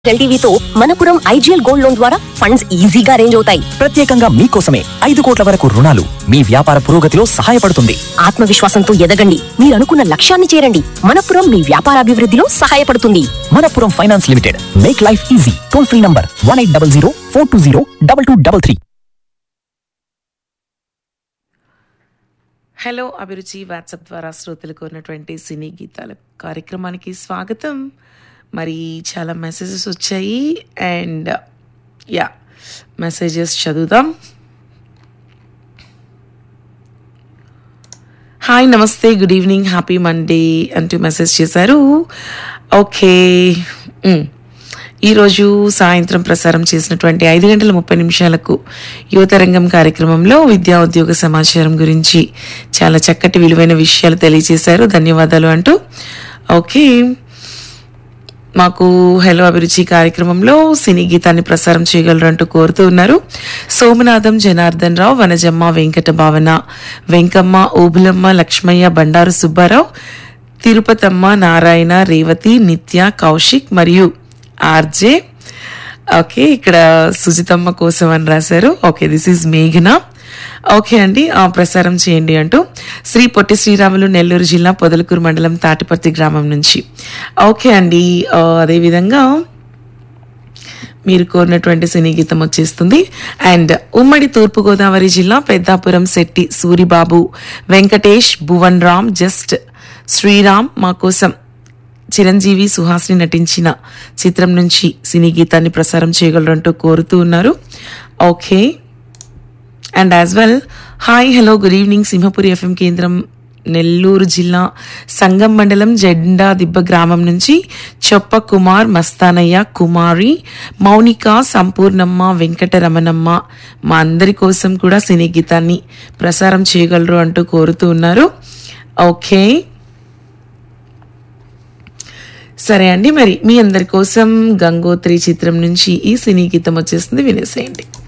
ఎల్టీవీతో Manappuram IGL gold loan ద్వారా funds ఈజీగా arrange అవుతాయి ప్రత్యేకంగా మీకోసమే ఐదు కోట్ల వరకు రుణాలు మీ వ్యాపార పురోగతిలో సహాయపడుతుంది ఆత్మవిశ్వాసంతో ఎదగండి మీరు అనుకున్న లక్ష్యాన్ని చేరండి మనపురం మీ వ్యాపారాభివృద్ధిలో సహాయపడుతుంది Manappuram finance limited make life easy toll free number one eight double zero four two zero double two double three hello అభిరుచి వాట్సాప్ ద్వారా శ్రోతలకు ఉన్నటువంటి సినీ గీతాల కార్యక్రమానికి స్వాగతం మరి చాలా మెసేజెస్ వచ్చాయి అండ్ యా మెసేజెస్ చదువుదాం హాయ్ నమస్తే గుడ్ ఈవినింగ్ హ్యాపీ మండే అంటూ మెసేజ్ చేశారు ఓకే మ్. ఈరోజు సాయంత్రం ప్రసారం చేసినటువంటి ఐదు గంటల ముప్పై నిమిషాలకు యువతరంగం కార్యక్రమంలో విద్యా ఉద్యోగ సమాచారం గురించి చాలా చక్కటి విలువైన విషయాలు తెలియజేశారు ధన్యవాదాలు అంటూ ఓకే మాకు హెలో అభిరుచి కార్యక్రమంలో సినీ గీతాన్ని ప్రసారం చేయగలరు అంటూ కోరుతూ ఉన్నారు సోమనాథం జనార్దన్ రావు వనజమ్మ వెంకట భావన వెంకమ్మ ఓబులమ్మ లక్ష్మయ్య బండారు సుబ్బారావు తిరుపతమ్మ నారాయణ రేవతి నిత్య కౌశిక్ మరియు ఆర్జే ఓకే ఇక్కడ సుజితమ్మ కోసం అని రాశారు ఓకే దిస్ ఈజ్ మేఘన ఓకే అండి ఆ, ప్రసారం చేయండి అంటూ శ్రీ పొట్టి శ్రీరాములు నెల్లూరు జిల్లా పొదలకూరు మండలం తాటిపర్తి గ్రామం నుంచి ఓకే అండి ఆ, అదేవిధంగా మీరు కోరినటువంటి సినీ గీతం వచ్చేస్తుంది అండ్ ఉమ్మడి తూర్పుగోదావరి జిల్లా పెద్దాపురం శెట్టి సూరిబాబు వెంకటేష్ భువన్ రామ్ జస్ట్ శ్రీరామ్ మా కోసం చిరంజీవి సుహాస్ని నటించిన చిత్రం నుంచి సినీ గీతాన్ని ప్రసారం చేయగలరంటూ కోరుతూ ఉన్నారు okay and as well hi hello good evening Simhapuri FM కేంద్రం నెల్లూరు జిల్లా సంగం మండలం జెండా దిబ్బ గ్రామం నుంచి చొప్ప కుమార్ మస్తానయ్య కుమారి మౌనిక సంపూర్ణమ్మ వెంకటరమణమ్మ మా అందరి కోసం కూడా సినీ గీతాన్ని ప్రసారం చేయగలరు అంటూ కోరుతూ ఉన్నారు ఓకే సరే అండి మరి మీ అందరి కోసం గంగోత్రి చిత్రం నుంచి ఈ సినీ గీతం వచ్చేస్తుంది వినేసేయండి